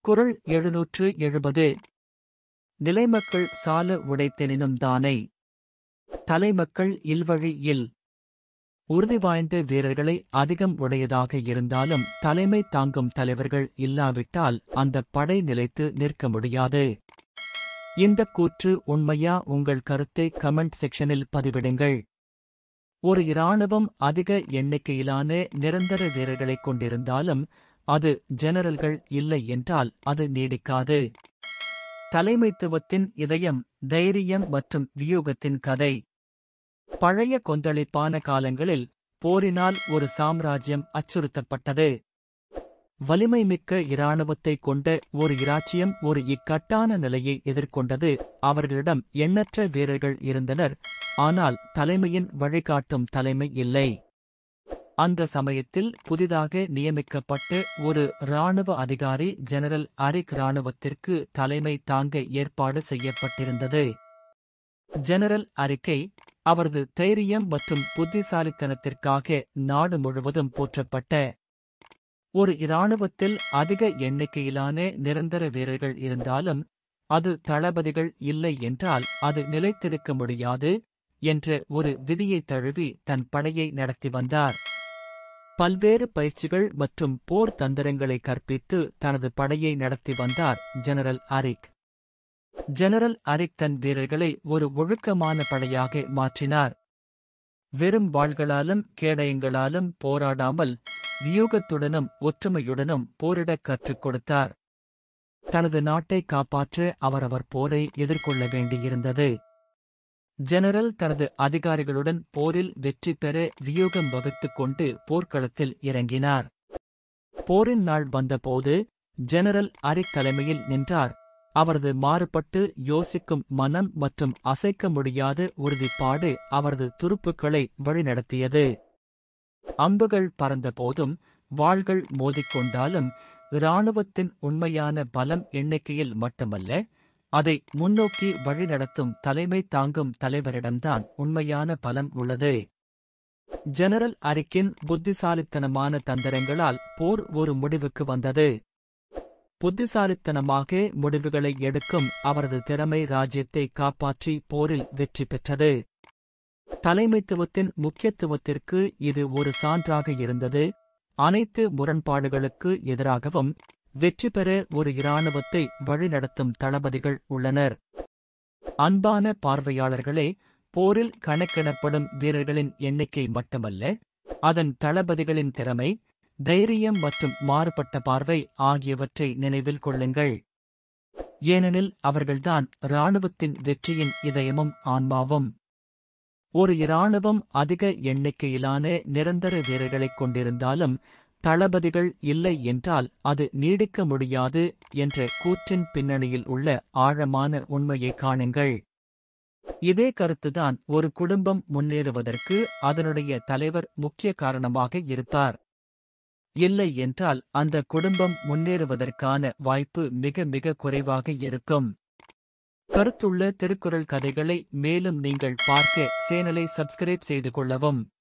குறள் எழுநூற்று எழுபது நிலைமக்கள் சால உடைத்தெனினும் தானை தலைமக்கள் இல்வழி இல் உறுதி வாய்ந்த வீரர்களை அதிகம் உடையதாக இருந்தாலும் தலைமை தாங்கும் தலைவர்கள் இல்லாவிட்டால் அந்த படை நிலைத்து நிற்க முடியாது இந்த கூற்று உண்மையா உங்கள் கருத்தை கமெண்ட் செக்ஷனில் பதிவிடுங்கள் ஒரு இராணுவம் அதிக எண்ணிக்கையிலான நிரந்தர வீரர்களைக் கொண்டிருந்தாலும் அது ஜெனரல்கள் இல்லை என்றால் அது நீடிக்காது தலைமைத்துவத்தின் இதயம் தைரியம் மற்றும் வியூகத்தின் கதை பழைய கொந்தளிப்பான காலங்களில் போரினால் ஒரு சாம்ராஜ்யம் அச்சுறுத்தப்பட்டது வலிமை மிக்க இராணுவத்தைக் கொண்ட ஒரு இராச்சியம் ஒரு இக்கட்டான நிலையை எதிர்கொண்டது அவர்களிடம் எண்ணற்ற வீரர்கள் இருந்தனர் ஆனால் தலைமையின் வழிகாட்டும் தலைமை இல்லை அந்த சமயத்தில் புதிதாக நியமிக்கப்பட்ட ஒரு இராணுவ அதிகாரி ஜெனரல் அரிக் இராணுவத்திற்கு தலைமை தாங்க ஏற்பாடு செய்யப்பட்டிருந்தது ஜெனரல் அறிக்கை அவரது தைரியம் மற்றும் புத்திசாலித்தனத்திற்காக நாடு முழுவதும் போற்றப்பட்ட ஒரு இராணுவத்தில் அதிக எண்ணிக்கையிலான நிரந்தர வீரர்கள் இருந்தாலும் அது தளபதிகள் இல்லை என்றால் அது நிலைத்திருக்க முடியாது என்ற ஒரு விதியை தழுவி தன் படையை நடத்தி வந்தார் பல்வேறு பயிற்சிகள் மற்றும் போர் தந்திரங்களை கற்பித்து தனது படையை நடத்தி வந்தார் ஜெனரல் அரிக் ஜெனரல் அரிக் தன் வீரர்களை ஒரு ஒழுக்கமான படையாக மாற்றினார் வெறும் வாள்களாலும் கேடயங்களாலும் போராடாமல் வியூகத்துடனும் ஒற்றுமையுடனும் போரிடக் கற்றுக் கொடுத்தார் தனது நாட்டை காப்பாற்ற அவரவர் போரை எதிர்கொள்ள வேண்டியிருந்தது ஜெனரல் தனது அதிகாரிகளுடன் போரில் வெற்றி பெற வியூகம் வகுத்துக் கொண்டு போர்க்களத்தில் இறங்கினார் போரின் நாள் வந்தபோது ஜெனரல் அரிக் தலைமையில் நின்றார் அவரது மாறுபட்டு யோசிக்கும் மனம் மற்றும் அசைக்க முடியாத உறுதிப்பாடு அவரது துருப்புக்களை வழிநடத்தியது அம்புகள் பறந்தபோதும் வாள்கள் மோதிக்கொண்டாலும் இராணுவத்தின் உண்மையான பலம் எண்ணிக்கையில் மட்டுமல்ல அதை முன்னோக்கி வழிநடத்தும் தலைமை தாங்கும் தலைவரிடம்தான் உண்மையான பலம் உள்ளது ஜெனரல் அரிக்கின் புத்திசாலித்தனமான தந்திரங்களால் போர் ஒரு முடிவுக்கு வந்தது புத்திசாலித்தனமாக முடிவுகளை எடுக்கும் அவரது திறமை ராஜ்யத்தை காப்பாற்றி போரில் வெற்றி பெற்றது தலைமைத்துவத்தின் முக்கியத்துவத்திற்கு இது ஒரு சான்றாக இருந்தது அனைத்து முரண்பாடுகளுக்கு எதிராகவும் வெற்றி பெற ஒரு இராணுவத்தை வழிநடத்தும் தளபதிகள் உள்ளனர் அன்பான பார்வையாளர்களே போரில் கணக்கிடப்படும் வீரர்களின் எண்ணிக்கை மட்டுமல்ல அதன் தளபதிகளின் திறமை தைரியம் மற்றும் மாறுபட்ட பார்வை ஆகியவற்றை நினைவில் கொள்ளுங்கள் ஏனெனில் அவர்கள்தான் இராணுவத்தின் வெற்றியின் இதயமும் ஆன்மாவும் ஒரு இராணுவம் அதிக எண்ணிக்கையிலான நிரந்தர வீரர்களைக் கொண்டிருந்தாலும் தளபதிகள் இல்லை என்றால் அது நீடிக்க முடியாது என்ற கூற்றின் பின்னணியில் உள்ள ஆழமான உண்மையை காணுங்கள் இதே கருத்துதான் ஒரு குடும்பம் முன்னேறுவதற்கு அதனுடைய தலைவர் முக்கிய காரணமாக இருப்பார் இல்லை என்றால் அந்த குடும்பம் முன்னேறுவதற்கான வாய்ப்பு மிக மிக குறைவாக இருக்கும் கருத்துள்ள திருக்குறள் கதைகளை மேலும் நீங்கள் பார்க்க சேனலை சப்ஸ்கிரைப் செய்து கொள்ளவும்